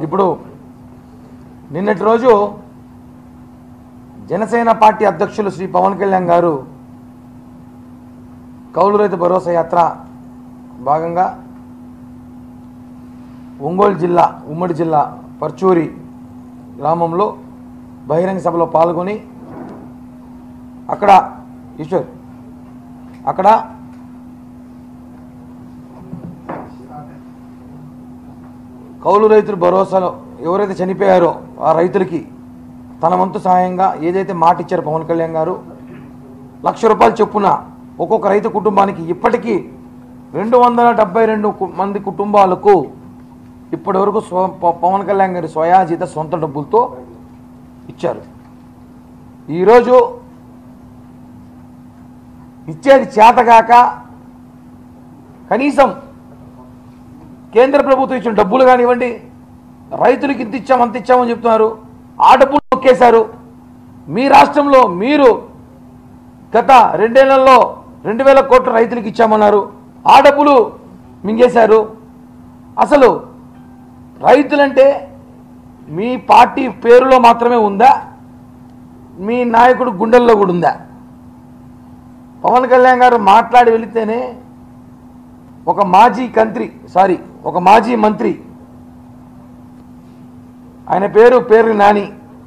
ఇప్పుడు నిన్నటి రోజు జనసేన పార్టీ అధ్యక్షులు శ్రీ పవన్ కళ్యాణ్ గారు కౌలు రైతు భరోసా యాత్ర భాగంగా ఒంగోలు జిల్లా ఉమ్మడి జిల్లా పర్చూరి గ్రామంలో బహిరంగ సభలో పాల్గొని అక్కడ ఈశ్వర్ అక్కడ కౌలు రైతులు భరోసాలో ఎవరైతే చనిపోయారో ఆ రైతులకి తన వంతు సహాయంగా ఏదైతే మాట ఇచ్చారో పవన్ కళ్యాణ్ గారు లక్ష రూపాయలు చొప్పున ఒక్కొక్క రైతు కుటుంబానికి ఇప్పటికీ రెండు వందల డెబ్బై రెండు కు- మంది కుటుంబాలకు ఇప్పటి వరకు స్వ ప- పవన్ కళ్యాణ్ గారి స్వయాజిత సొంత డబ్బులతో ఇచ్చారు ఈరోజు ఇచ్చేది చేతగాక కనీసం కేంద్ర ప్రభుత్వం ఇచ్చిన డబ్బులు కానివ్వండి రైతులకి ఇంత ఇచ్చాం అంత ఇచ్చామని చెప్తున్నారు ఆ డబ్బులు నొక్కేశారు మీ రాష్ట్రంలో మీరు గత రెండేళ్లలో రెండు వేల కోట్ల రైతులకు ఇచ్చామన్నారు ఆ డబ్బులు మింగేశారు అసలు రైతులంటే మీ పార్టీ పేరులో మాత్రమే ఉందా మీ నాయకుడు గుండెల్లో కూడా ఉందా పవన్ కళ్యాణ్ గారు మాట్లాడి వెళితేనే ఒక మాజీ కంత్రి సారీ ఒక మాజీ మంత్రి ఆయన పేరు పేరు నాని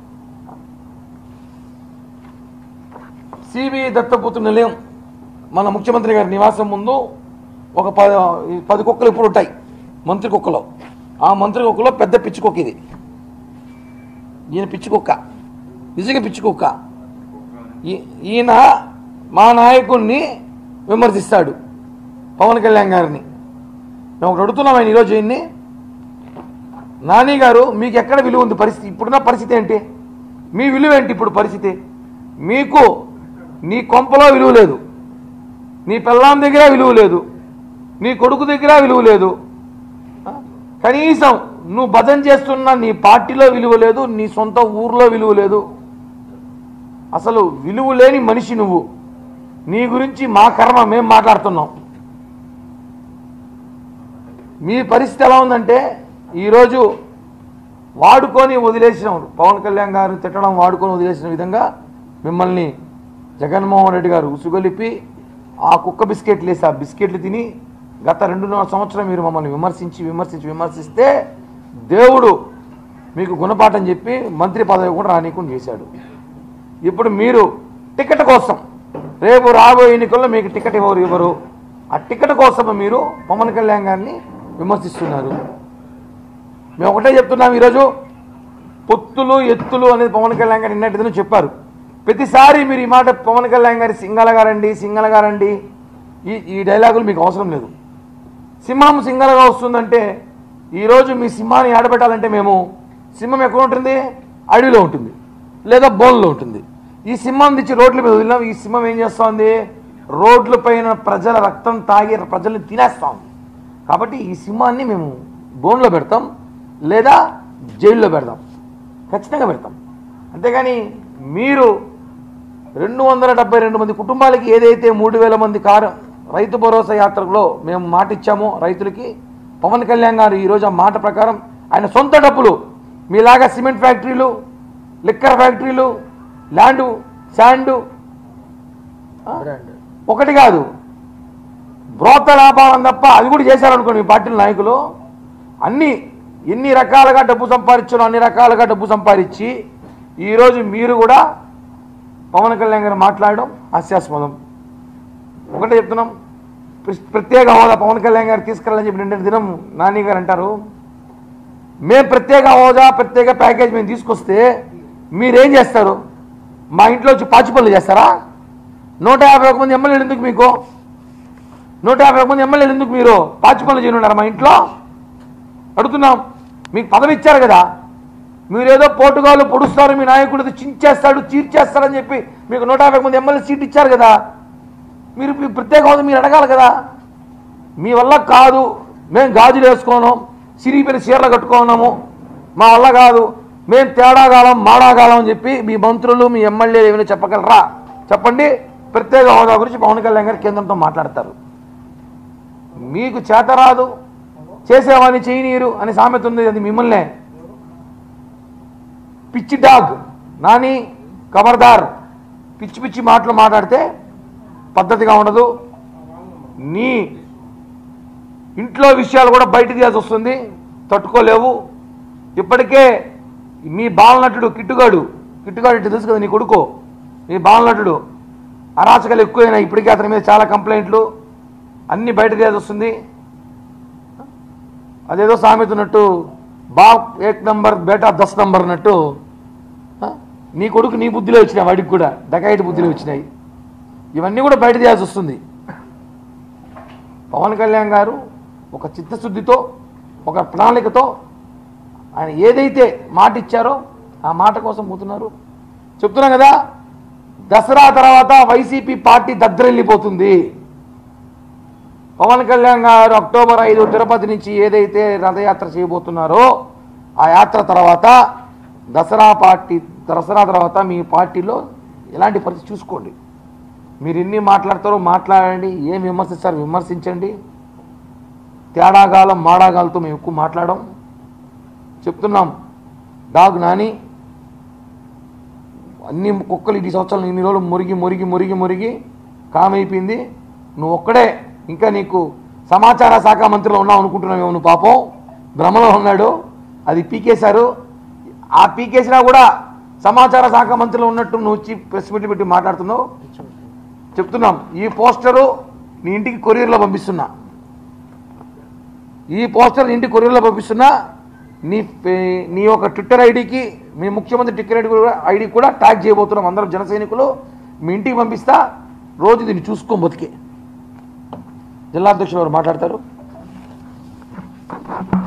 సిబి దత్తపుత్ర నిలయం మన ముఖ్యమంత్రి గారి నివాసం ముందు ఒక పది పది కుక్కలు ఇప్పుడు ఉంటాయి మంత్రి కుక్కలో ఆ మంత్రి కుక్కలో పెద్ద పిచ్చి కుక్క ఇది ఈయన పిచ్చి కుక్క నిజంగా పిచ్చి కుక్క ఈ- ఈయన మా నాయకుడిని విమర్శిస్తాడు పవన్ కళ్యాణ్ గారిని మేము ఒకటి అడుగుతున్నాం ఆయన ఈరోజు ఈయన్ని నాని గారు మీకు ఎక్కడ విలువ ఉంది పరిస్థితి ఇప్పుడున్న పరిస్థితి ఏంటి మీ విలువ ఏంటి ఇప్పుడు పరిస్థితి మీకు నీ కొంపలో విలువ లేదు నీ పిల్లాం దగ్గర విలువ లేదు నీ కొడుకు దగ్గర విలువ లేదు ఆ? కనీసం నువ్వు భజన చేస్తున్న నీ పార్టీలో విలువ లేదు నీ సొంత ఊర్లో విలువ లేదు అసలు విలువ లేని మనిషి నువ్వు నీ గురించి మా కర్మ మేము మాట్లాడుతున్నాం మీ పరిస్థితి ఎలా ఉందంటే ఈరోజు వాడుకొని వదిలేసిన పవన్ కళ్యాణ్ గారు తిట్టడం వాడుకొని వదిలేసిన విధంగా మిమ్మల్ని జగన్మోహన్ రెడ్డి గారు ఉసుగొలిపి ఆ కుక్క బిస్కెట్లు వేసి ఆ బిస్కెట్లు తిని గత రెండున్నర సంవత్సరం మీరు మమ్మల్ని విమర్శించి విమర్శించి విమర్శిస్తే దేవుడు మీకు గుణపాఠం చెప్పి మంత్రి పదవి కూడా రానీకుండా చేశాడు ఇప్పుడు మీరు టికెట్ కోసం రేపు రాబోయే ఎన్నికల్లో మీకు టికెట్ ఎవరు ఇవ్వరు ఆ టికెట్ కోసం మీరు పవన్ కళ్యాణ్ గారిని విమర్శిస్తున్నారు మేము ఒకటే చెప్తున్నాం ఈరోజు పొత్తులు ఎత్తులు అనేది పవన్ కళ్యాణ్ గారు నిన్నటి దినం చెప్పారు ప్రతిసారి మీరు ఈ మాట పవన్ కళ్యాణ్ గారి సింగల గారండి సింగల గారండి ఈ ఈ డైలాగులు మీకు అవసరం లేదు సింహం సింగల్గా వస్తుందంటే ఈరోజు మీ సింహాన్ని ఆడబెట్టాలంటే మేము సింహం ఎక్కడ ఉంటుంది అడవిలో ఉంటుంది లేదా బోన్లో ఉంటుంది ఈ సింహం తెచ్చి రోడ్ల మీద వదిలినాం ఈ సింహం ఏం చేస్తోంది రోడ్ల పైన ప్రజల రక్తం తాగి ప్రజల్ని తినేస్తా ఉంది కాబట్టి ఈ సింహాన్ని మేము బోన్లో పెడతాం లేదా జైల్లో పెడతాం ఖచ్చితంగా పెడతాం అంతేగాని మీరు రెండు వందల డెబ్బై రెండు మంది కుటుంబాలకి ఏదైతే మూడు వేల మంది కారు రైతు భరోసా యాత్రలో మేము మాట ఇచ్చామో రైతులకి పవన్ కళ్యాణ్ గారు ఈరోజు ఆ మాట ప్రకారం ఆయన సొంత డబ్బులు మీలాగా సిమెంట్ ఫ్యాక్టరీలు లిక్కర్ ఫ్యాక్టరీలు ల్యాండు శాండు ఆ, ఒకటి కాదు బ్రోత లాభాలను తప్ప అది కూడా చేశారనుకోండి మీ పార్టీ నాయకులు అన్ని ఎన్ని రకాలుగా డబ్బు సంపాదించారో అన్ని రకాలుగా డబ్బు సంపాదించి ఈరోజు మీరు కూడా పవన్ కళ్యాణ్ గారు మాట్లాడడం హాస్యాస్పదం ఒకటే చెప్తున్నాం ప్ర- ప్రత్యేక హోదా పవన్ కళ్యాణ్ గారు తీసుకెళ్ళని చెప్పి నిన్న దినం నాని గారు అంటారు మేము ప్రత్యేక హోదా ప్రత్యేక ప్యాకేజ్ మేము తీసుకొస్తే మీరేం చేస్తారు మా ఇంట్లో వచ్చి పాచి పనులు చేస్తారా నూట యాభై ఒక మంది ఎమ్మెల్యేలు ఎందుకు మీకు నూట యాభై ఒక మంది ఎమ్మెల్యేలు ఎందుకు మీరు పాచి పనులు చేయనున్నారా మా ఇంట్లో అడుగుతున్నాం మీకు పదవి ఇచ్చారు కదా మీరేదో పోటుగాలు పొడుస్తారు మీ నాయకుడితో చించేస్తాడు చీర్చేస్తాడని చెప్పి మీకు నూట యాభై మంది ఎమ్మెల్యే సీట్ ఇచ్చారు కదా మీరు మీ ప్రత్యేక హోదా మీరు అడగాలి కదా మీ వల్ల కాదు మేము గాజులు వేసుకోను సిరిగిపోయిన చీరలు కట్టుకున్నాము మా వల్ల కాదు మేము తేడాగాలం మాడాగాలం అని చెప్పి మీ మంత్రులు మీ ఎమ్మెల్యేలు ఏమైనా చెప్పగలరా చెప్పండి ప్రత్యేక హోదా గురించి పవన్ కళ్యాణ్ గారు కేంద్రంతో మాట్లాడతారు మీకు చేత రాదు చేసేవాడిని చేయనీరు అని సామెత ఉంది అది మిమ్మల్నే పిచ్చి డాగ్ నాని ఖబర్దార్ పిచ్చి పిచ్చి మాటలు మాట్లాడితే పద్ధతిగా ఉండదు నీ ఇంట్లో విషయాలు కూడా బయట తీయాల్సి వస్తుంది తట్టుకోలేవు ఇప్పటికే మీ బాలనటుడు కిట్టుగాడు కిట్టుగాడు ఇటు తెలుసు కదా నీ కొడుకు మీ బాలనటుడు అరాచకాలు ఎక్కువైనా ఇప్పటికే అతని మీద చాలా కంప్లైంట్లు అన్ని బయట తీయాల్సి వస్తుంది అదేదో సామెత ఉన్నట్టు బాప్ ఏక్ నంబర్ బేటా దస్ నంబర్ అన్నట్టు ఆ? నీ కొడుకు నీ బుద్ధిలో వచ్చినాయి వాడికి కూడా డకాయిటి బుద్ధిలో వచ్చినాయి ఇవన్నీ కూడా బయట తీయాల్సి వస్తుంది పవన్ కళ్యాణ్ గారు ఒక చిత్తశుద్ధితో ఒక ప్రణాళికతో ఆయన ఏదైతే మాట ఇచ్చారో ఆ మాట కోసం పోతున్నారు చెప్తున్నాం కదా దసరా తర్వాత వైసీపీ పార్టీ దద్దరెళ్ళిపోతుంది పవన్ కళ్యాణ్ గారు అక్టోబర్ ఐదు తిరుపతి నుంచి ఏదైతే రథయాత్ర చేయబోతున్నారో ఆ యాత్ర తర్వాత దసరా పార్టీ దసరా తర్వాత మీ పార్టీలో ఎలాంటి పరిస్థితి చూసుకోండి మీరు ఎన్ని మాట్లాడతారో మాట్లాడండి ఏం విమర్శిస్తారో విమర్శించండి తేడాగాలం మాడాగాలతో మేము ఎక్కువ మాట్లాడడం చెప్తున్నాం డాగ్ నాని అన్ని కుక్కలు ఈ సంవత్సరాలు ఇన్ని రోజులు మురిగి మురిగి మురిగి మురిగి కామైపోయింది నువ్వు ఒక్కడే ఇంకా నీకు సమాచార శాఖ మంత్రిలో ఉన్నావు అనుకుంటున్నావు నువ్వు పాపం భ్రమలో ఉన్నాడు అది పీకేశారు ఆ పీకేసినా కూడా సమాచార శాఖ మంత్రిలో ఉన్నట్టు నువ్వు వచ్చి ప్రెస్ మీట్ పెట్టి మాట్లాడుతున్నావు చెప్తున్నాం ఈ పోస్టరు నీ ఇంటికి కొరియర్లో పంపిస్తున్నా ఈ పోస్టర్ ఇంటి కొరియర్లో పంపిస్తున్నా నీ పే- నీ యొక్క ట్విట్టర్ ఐడికి మీ ముఖ్యమంత్రి ట్విట్టర్ ఐడి కూడా ఐడి కూడా ట్యాగ్ చేయబోతున్నాం అందరం జన సైనికులు మీ ఇంటికి పంపిస్తా రోజు దీన్ని చూసుకో బతికే జిల్లా అధ్యక్షులు వారు మాట్లాడతారు